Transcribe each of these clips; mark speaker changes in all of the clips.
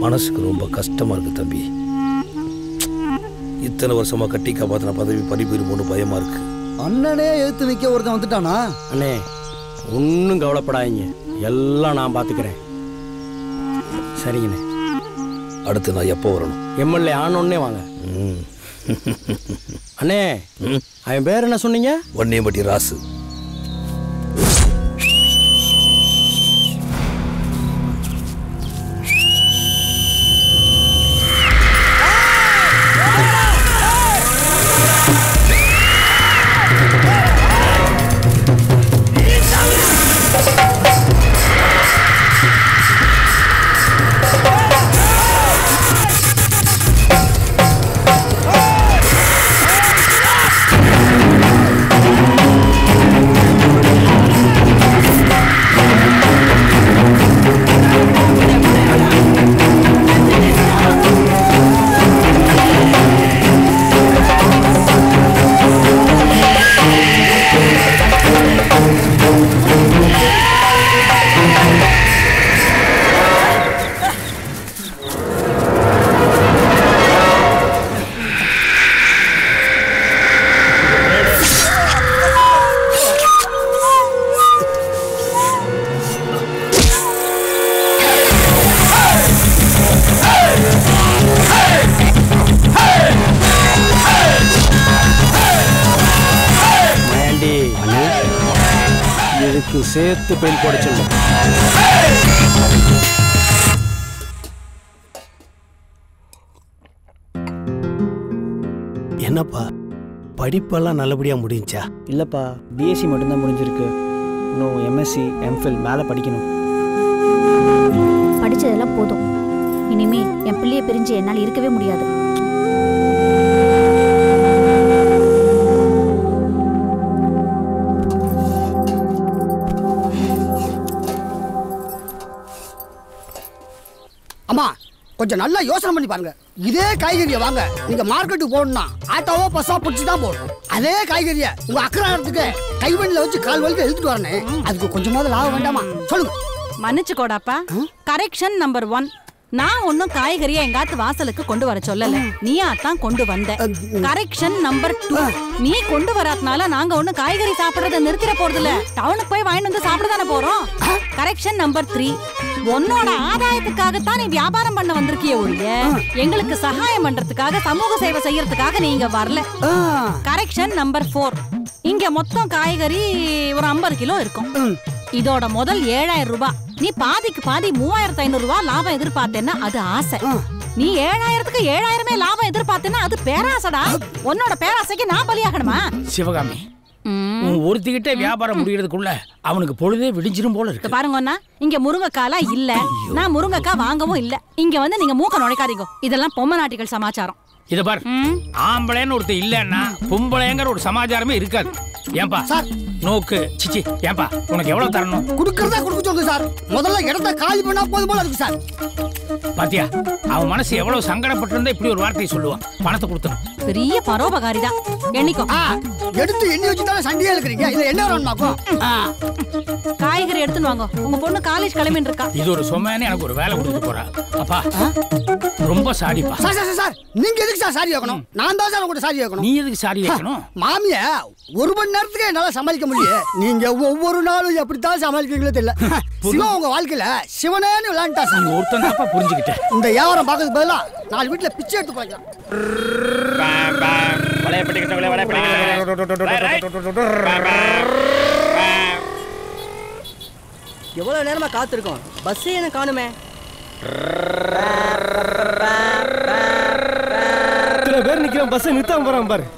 Speaker 1: மனசுக்கு ரொம்ப கஷ்டமா இருக்கு தம்பி இத்தனை வருஷமா கட்டி காப்பாத்தின பதவி பறி போயிருமோன்னு பயமா இருக்கு
Speaker 2: அண்ணனே எழுத்து நிக்க ஒருத்தன் வந்துட்டானா
Speaker 3: அண்ணே ஒன்றும் கவலைப்படாதீங்க எல்லாம் நான் பார்த்துக்கிறேன் சரிங்கண்ணே
Speaker 1: அடுத்து நான் எப்போ வரணும்
Speaker 3: எம்எல்ஏ ஆனோடனே வாங்க
Speaker 1: ம்.
Speaker 3: அண்ணே
Speaker 1: ம்.
Speaker 3: அவன் பேர் என்ன சொன்னீங்க
Speaker 1: வன்னியம்பட்டி ராசு
Speaker 3: மயாண்டி இதுக்கு சேர்த்து பெயில் போட சொல்லும்
Speaker 4: என்னப்பா படிப்பெல்லாம் நல்லபடியா முடிஞ்சா
Speaker 5: இல்லைப்பா பிஎஸ்சி மட்டும்தான் முடிஞ்சிருக்கு இன்னும் எம்எஸ்சி எம்ஃபில் மேலே படிக்கணும்
Speaker 6: படிச்சதெல்லாம் போதும் இனிமே என் பிள்ளைய பிரிஞ்சு என்னால் இருக்கவே முடியாது
Speaker 2: அம்மா கொஞ்சம் நல்லா யோசனை பண்ணி பாருங்க இதே காய்கறியை வாங்க நீங்க மார்க்கெட்டுக்கு போகணும்னா ஆட்டோவோ பஸ்ஸோ பிடிச்சி தான் போகணும் அதே காய்கறியை உங்க அக்கறாரத்துக்கு கைவண்டியில் வச்சு கால் வலிக்கு எழுதிட்டு வரணும் அதுக்கு கொஞ்சமாவது லாபம் வேண்டாமா சொல்லுங்க
Speaker 7: மன்னிச்சுக்கோடாப்பா கரெக்ஷன் நம்பர் ஒன் நான் ஒன்னும் காய்கறியை எங்காத்து வாசலுக்கு கொண்டு வர சொல்லல நீயா தான் கொண்டு வந்த கரெக்ஷன் நம்பர் டூ நீ கொண்டு வராதனால நாங்க ஒண்ணும் காய்கறி சாப்பிடுறத நிறுத்திட போறது இல்ல டவுனுக்கு போய் வாங்கிட்டு வந்து சாப்பிட தானே போறோம் கரெக்ஷன் நம்பர் த்ரீ உன்னோட ஆதாயத்துக்காகத்தான் நீ வியாபாரம் பண்ண வந்திருக்கிய ஒழிய எங்களுக்கு சகாயம் பண்றதுக்காக சமூக சேவை செய்யறதுக்காக நீங்க வரல கரெக்ஷன் நம்பர் ஃபோர் இங்க மொத்தம் காய்கறி ஒரு ஐம்பது கிலோ இருக்கும் இதோட முதல் ஏழாயிரம் ரூபாய் நீ பாதிக்கு பாதி மூவாயிரத்து ஐநூறு ரூபாய் லாபம் எதிர்பார்த்தேன்னா அது ஆசை நீ ஏழாயிரத்துக்கு ஏழாயிரமே லாபம் எதிர்பார்த்தேன்னா அது பேராசைடா உன்னோட பேராசைக்கு நான் பலியாகணுமா
Speaker 8: சிவகாமி
Speaker 7: ம்.
Speaker 8: உன் ஒருத்திக்கிட்ட வியாபாரம் முடியறதுக்குள்ள அவனுக்கு பொழுதே விடிஞ்சிரும் போல
Speaker 7: இத
Speaker 8: இருக்கு
Speaker 7: பாருங்க அண்ணா இங்க முருங்கைக்காலாம் இல்ல நான் முருங்கைக்காய் வாங்கவும் இல்ல இங்க வந்து நீங்க மூக்க நுழைக்காதீங்க இதெல்லாம் பொம்மை நாட்டிகள் சமாச்சாரம்
Speaker 8: இத பார்
Speaker 7: ம்.
Speaker 8: ஆம்பளைன்னு ஒருத்தர் இல்லன்னா பொம்பளைங்கிற ஒரு சமாச்சாரமே இருக்காது ஏன்பா
Speaker 2: சார்.
Speaker 8: நோக்கு சிச்சி ஏன்பா உனக்கு எவ்வளவு தரணும்
Speaker 2: கொடுக்கறதா கொடுக்க சொல்லுங்க சார் முதல்ல இடத்த காலி பண்ணா போதும் போல இருக்கு சார்
Speaker 8: பாத்தியா அவன் மனசு எவ்வளவு சங்கடப்பட்டிருந்தா இப்படி ஒரு வார்த்தையை சொல்லுவான் பணத்தை கொடுத்தணும்
Speaker 7: பெரிய பரோபகாரி தான் எண்ணிக்கோ
Speaker 2: ஆ, எடுத்து எண்ணி வச்சு தானே சண்டையா இருக்கிறீங்க இதுல என்ன வேணுமாக்கும்
Speaker 7: காய்கறி எடுத்துன்னு வாங்க உங்க பொண்ணு காலேஜ் கிளம்பின்னு இருக்கா
Speaker 8: இது ஒரு சொம்மேன்னு எனக்கு ஒரு வேலை கொடுத்துட்டு போறா அப்பா ரொம்ப சாடிப்பா
Speaker 2: சார் சார் சார், சார் நீங்க எதுக்கு சார் சாரி வைக்கணும் நான் தான் சார் உங்கள்கிட்ட சாரி வைக்கணும்
Speaker 8: நீ எதுக்கு சாரி வைக்கணும்
Speaker 2: மாமிய ஒரு மணி நேரத்துக்கு என்னால சமாளிக்க முடியல நீங்க ஒவ்வொரு நாளும் எப்படித்தான் சமாளிக்கிறீங்களோ தெரியல சிவன் உங்க வாழ்க்கையில சிவனேன்னு விளையாண்டா
Speaker 8: நீ
Speaker 2: சார்
Speaker 8: ஒருத்தன் தான்ப்பா புரிஞ்சுக்கிட்டேன்
Speaker 2: இந்த வியாபாரம் பார்க்கறதுக்கு பதிலா நாலு வீட்டுல பிச்சை எடுத்து போய்க்கலாம்
Speaker 5: எவ்வளோ நேரமாக காத்திருக்கோம் பஸ்ஸே எனக்கு காணுமே
Speaker 3: இத்தனை பேர் நிற்கிறோம் பஸ்ஸை நிறுத்தாம போகிறான் பாரு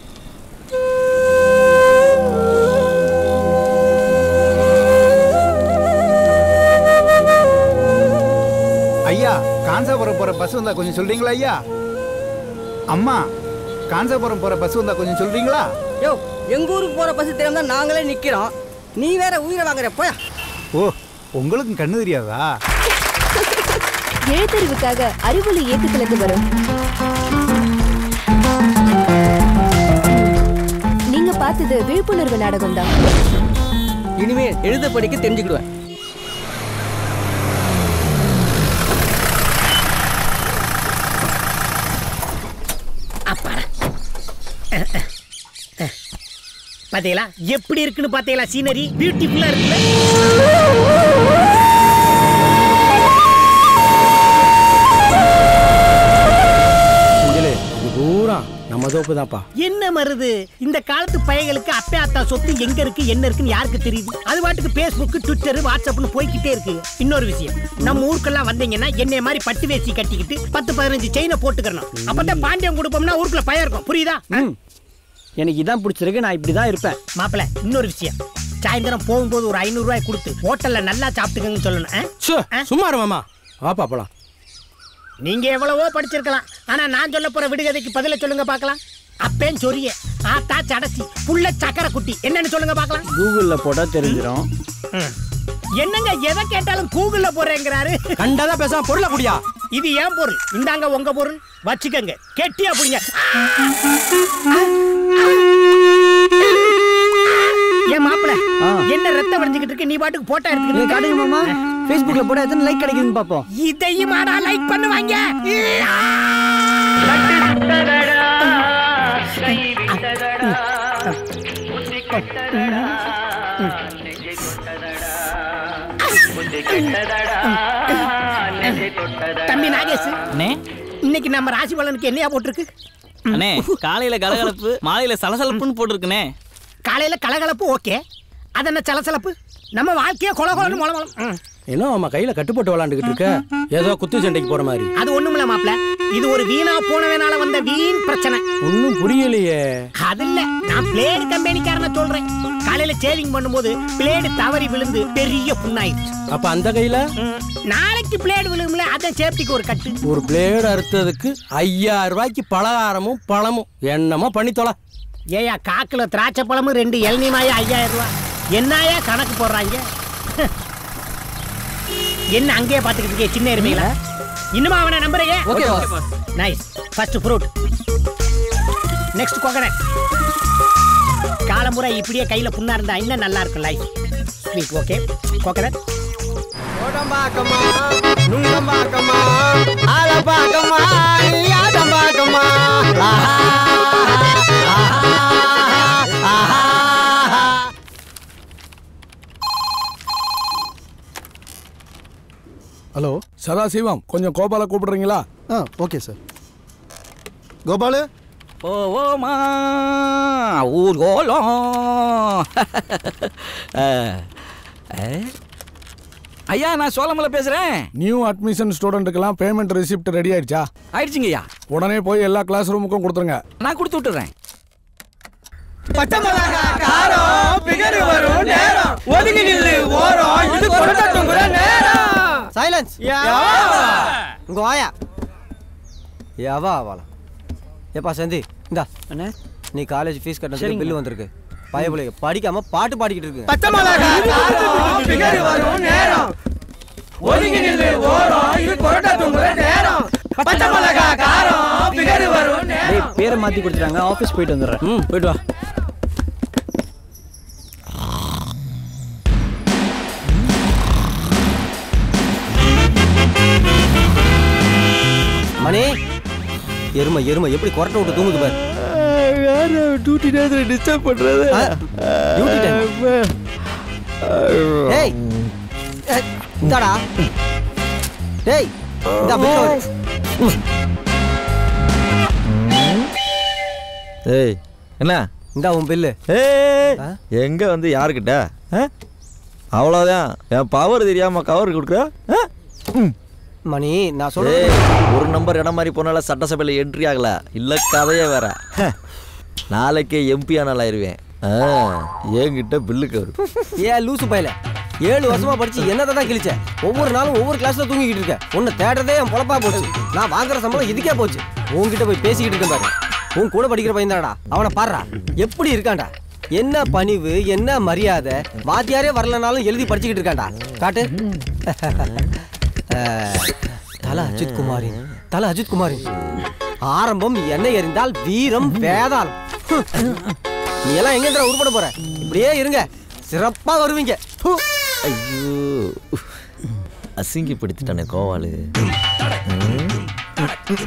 Speaker 9: ஐயா காஞ்சாபுரம் போற பஸ் வந்தா கொஞ்சம் சொல்றீங்களா ஐயா அம்மா காஞ்சாபுரம் போற பஸ் வந்தா கொஞ்சம் சொல்றீங்களா
Speaker 5: யோ எங்க ஊருக்கு போற பஸ் தெரியாம தான் நாங்களே நிக்கிறோம் நீ வேற உயிரை வாங்குற போயா
Speaker 9: ஓ உங்களுக்கும் கண்ணு தெரியாதா
Speaker 6: எழுத்தறிவுக்காக அறிவொளி இயக்கத்திலிருந்து வரும் நீங்க பார்த்தது விழிப்புணர்வு நாடகம் தான்
Speaker 5: இனிமே எழுத படிக்க தெரிஞ்சுக்கிடுவேன்
Speaker 10: பாத்தீங்களா எப்படி இருக்குன்னு பாத்தீங்களா சீனரி பியூட்டிஃபுல்லா இருக்குல்ல
Speaker 3: செந்தில் இது பூரா நம்ம தோப்பு தான்ப்பா
Speaker 10: என்ன மருது இந்த காலத்து பையங்களுக்கு அப்பே அத்தா சொத்து எங்க இருக்கு என்ன இருக்குன்னு யாருக்கு தெரியுது அது பாட்டுக்கு பேஸ்புக் ட்விட்டர் வாட்ஸ்அப்னு போய்க்கிட்டே இருக்கு இன்னொரு விஷயம் நம்ம ஊருக்கெல்லாம் வந்தீங்கன்னா என்னைய மாதிரி பட்டு வேசி கட்டிக்கிட்டு பத்து பதினஞ்சு செயினை போட்டுக்கிறணும் அப்பதான் பாண்டியம் கொடுப்போம்னா ஊருக்குள்ள பயம் இருக்கும் புரியுதா
Speaker 5: ம் எனக்கு இதான் பிடிச்சிருக்கு நான் இப்படி தான் இருப்பேன்
Speaker 10: மாப்பிள இன்னொரு விஷயம் சாயந்தரம் போகும்போது ஒரு ஐநூறு ரூபாய் கொடுத்து ஹோட்டல்ல நல்லா சாப்பிட்டுக்கங்கன்னு சொல்லணும் ஆ?
Speaker 3: சு சும்மா இரு மாமா வாப்பா போலாம்
Speaker 10: நீங்க எவ்வளவோ படிச்சிருக்கலாம் ஆனா நான் சொல்ல போற விடுகதைக்கு பதில சொல்லுங்க பார்க்கலாம் அப்பேன் சொரிய ஆத்தா சடசி புள்ள சக்கரை குட்டி என்னன்னு சொல்லுங்க பார்க்கலாம்
Speaker 5: கூகுளில் போட்டால் தெரிஞ்சிடும்
Speaker 10: ம். என்னங்க எதை கேட்டாலும் கூகுள்ல போறேங்கிறாரு
Speaker 3: கண்டதா பேசாம பொருளை குடியா
Speaker 10: இது ஏன் பொருள் இந்தாங்க உங்க பொருள் வச்சுக்கங்க கெட்டியா புடிங்க ஏன் மாப்பிள
Speaker 5: ஆ.
Speaker 10: என்ன ரத்தம் வடிஞ்சுக்கிட்டு இருக்கு நீ பாட்டுக்கு போட்டோ
Speaker 5: நீ
Speaker 10: எடுத்துக்கிட்டு
Speaker 5: காட்டுங்க மாமா ஃபேஸ்புக்கில் போட்டால் எத்தனை லைக் கிடைக்குதுன்னு பார்ப்போம்
Speaker 10: இதையும் ஆடா லைக் பண்ணுவாங்க தம்பி நாகேஷ்
Speaker 11: அண்ணே
Speaker 10: இன்னைக்கு நம்ம ராசி பலனுக்கு என்னையா போட்டிருக்கு
Speaker 11: அண்ணே காலையில கலகலப்பு மாலையில சலசலப்புன்னு போட்டிருக்குனே
Speaker 10: காலையில கலகலப்பு ஓகே அது என்ன சலசலப்பு நம்ம வாழ்க்கையே கொல கொலன்னு மொள மொளம் ம்.
Speaker 3: என்ன அம்மா கையில கட்டுப்பட்டு விளாண்டுக்கிட்டு இருக்க ஏதோ குத்து சண்டைக்கு போற மாதிரி
Speaker 10: அது ஒண்ணுமில்ல மாப்ள இது ஒரு வீணா போனவனால வந்த வீண் பிரச்சனை
Speaker 3: ஒன்றும் புரியலையே
Speaker 10: அது இல்ல நான் பிளேடு கம்பெனிக்காரன சொல்றேன் காலையில சேவிங் பண்ணும்போது பிளேடு தவறி விழுந்து பெரிய புண்ணாயிடுச்சு
Speaker 3: அப்ப அந்த கையில
Speaker 10: ம், நாளைக்கு பிளேடு விழுகும்ல அதான் சேஃப்டிக்கு ஒரு கட்டு
Speaker 3: ஒரு பிளேடு அறுத்ததுக்கு ஐயாயிரம் ரூபாய்க்கு பலகாரமும் பழமும் என்னமோ பண்ணி தொலை
Speaker 10: ஏயா காக்குல திராட்சை பழமும் ரெண்டு இளநீமாயா ஐயாயிரம் ரூபாய் என்னயா கணக்கு போடுறாங்க என்ன அங்கேயே பாத்துக்கிட்டு இருக்கே சின்ன எருமைகளா இன்னுமா அவனை நம்புறீங்க nice first fruit next coconut காலமுறை இப்படியே கையில புண்ணா இருந்தா இன்னும் நல்லா இருக்கும் லைஃப் ஸ்வீட் ஓகே கோகனட்
Speaker 12: பார்க்கமா நுங்கம் பார்க்கமா ஆள பார்க்கமா ஆட்டம் பார்க்கமா
Speaker 13: ஹலோ சதாசிவம் கொஞ்சம் கோபால கூப்பிடுறீங்களா
Speaker 14: ஆ ஓகே சார் கோபாலு
Speaker 11: ஓமா ஊர் கோலம் ஐயா நான் சோழமலை பேசுறேன்
Speaker 13: நியூ அட்மிஷன் ஸ்டூடெண்ட்டுக்கெல்லாம் பேமெண்ட் ரெசிப்ட் ரெடி ஆயிடுச்சா
Speaker 11: ஆயிடுச்சுங்க ஐயா
Speaker 13: உடனே போய் எல்லா கிளாஸ் ரூமுக்கும் கொடுத்துருங்க
Speaker 11: நான் கொடுத்து விட்டுறேன்
Speaker 12: பச்சை மிளகா காரம் பிகரு வரும் நேரம் ஒதுங்கி நில்லு ஓரம் இது கொண்டாட்டுங்கிற நேரம்
Speaker 14: சைலன்ஸ் உங்க வாயா எவா ஆவாலாம் ஏப்பா சந்தி இந்தா
Speaker 5: அண்ணே
Speaker 14: நீ காலேஜ் ஃபீஸ் கட்டுறதுக்கு
Speaker 5: சரிங்க.
Speaker 14: பில்லு வந்திருக்கு பயபுலைய படிக்காம பாட்டு பாடிக்கிட்டு இருக்கு
Speaker 12: பச்சை மிளகா காரம் பிகரு வரும் நேரம் ஒதுங்கி நில்லு ஓரம் இது கொண்டாட்டுங்கிற நேரம் பச்சை மிளகா காரம் பிகரு வரும் நேரம்
Speaker 5: டேய் பேரை மாற்றி கொடுத்துட்டாங்க ஆஃபீஸ் போயிட்டு வந்துடுறேன்
Speaker 3: ம் போயிட்டு வா
Speaker 14: மணி எருமை எருமை எப்படி கொரட்டை விட்டு தூங்குது பாரு
Speaker 12: டியூட்டி நேரத்தில் டிஸ்டர்ப் பண்றது
Speaker 14: டியூட்டி டைம் டேய் ஏய், இந்தாடா டேய் இந்த
Speaker 15: ஏய் என்ன
Speaker 14: இந்தா உன் பில்லு
Speaker 15: ஏய் எங்க வந்து யாருக்கிட்ட ஆ? அவ்வளோதான் என் பவர் தெரியாம கவர் கொடுக்குற ஆ? ம்.
Speaker 14: மணி நான்
Speaker 15: ஏய்,
Speaker 14: சொல்றேன்
Speaker 15: ஒரு நம்பர் இடம் மாதிரி போனால சட்டசபையில் என்ட்ரி ஆகல இல்ல கதையே வேற ஹ. நாளைக்கே எம்பி ஆனால் ஆயிருவேன் ஆ, என்கிட்ட பில்லுக்கு வரும்
Speaker 14: ஏன் லூசு பையல ஏழு வருஷமா படிச்சு என்னத்தை தான் கிழிச்ச ஒவ்வொரு நாளும் ஒவ்வொரு கிளாஸ்ல தூங்கிக்கிட்டு இருக்க உன்னை தேடுறதே என் பொழப்பா போச்சு நான் வாங்குற சம்பளம் இதுக்கே போச்சு உன்கிட்ட போய் பேசிக்கிட்டு இருக்கேன் பாரு உன் கூட படிக்கிற பையன் தானடா அவனை பாடுறா எப்படி இருக்கான்டா என்ன பணிவு என்ன மரியாதை வாத்தியாரே வரலனாலும் எழுதி படிச்சுக்கிட்டு இருக்கான்டா காட்டு அஹ், தல அஜித் குமாரி தல அஜித் குமாரி ஆரம்பம் என்ன எறிந்தால் வீரம் வேதாளம் நீ எல்லாம் எங்க உருப்பட போற இப்படியே இருங்க சிறப்பா வருவீங்க ஹு.
Speaker 15: ஐயோ அசிங்கப்படுத்திட்டானே கோவாலு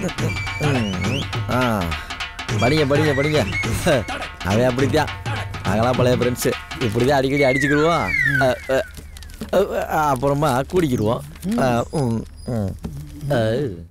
Speaker 15: ம். ஆ படிங்க படிங்க படிங்க அவன் அப்படித்தான் நாங்களாம் பழைய ஃப்ரெண்ட்ஸு இப்படிதான் அடிக்கடி அடிச்சுக்கிடுவோம் அ, அ, அ, அப்புறமா கூடிக்கிடுவோம் அ, ம், ம். அ.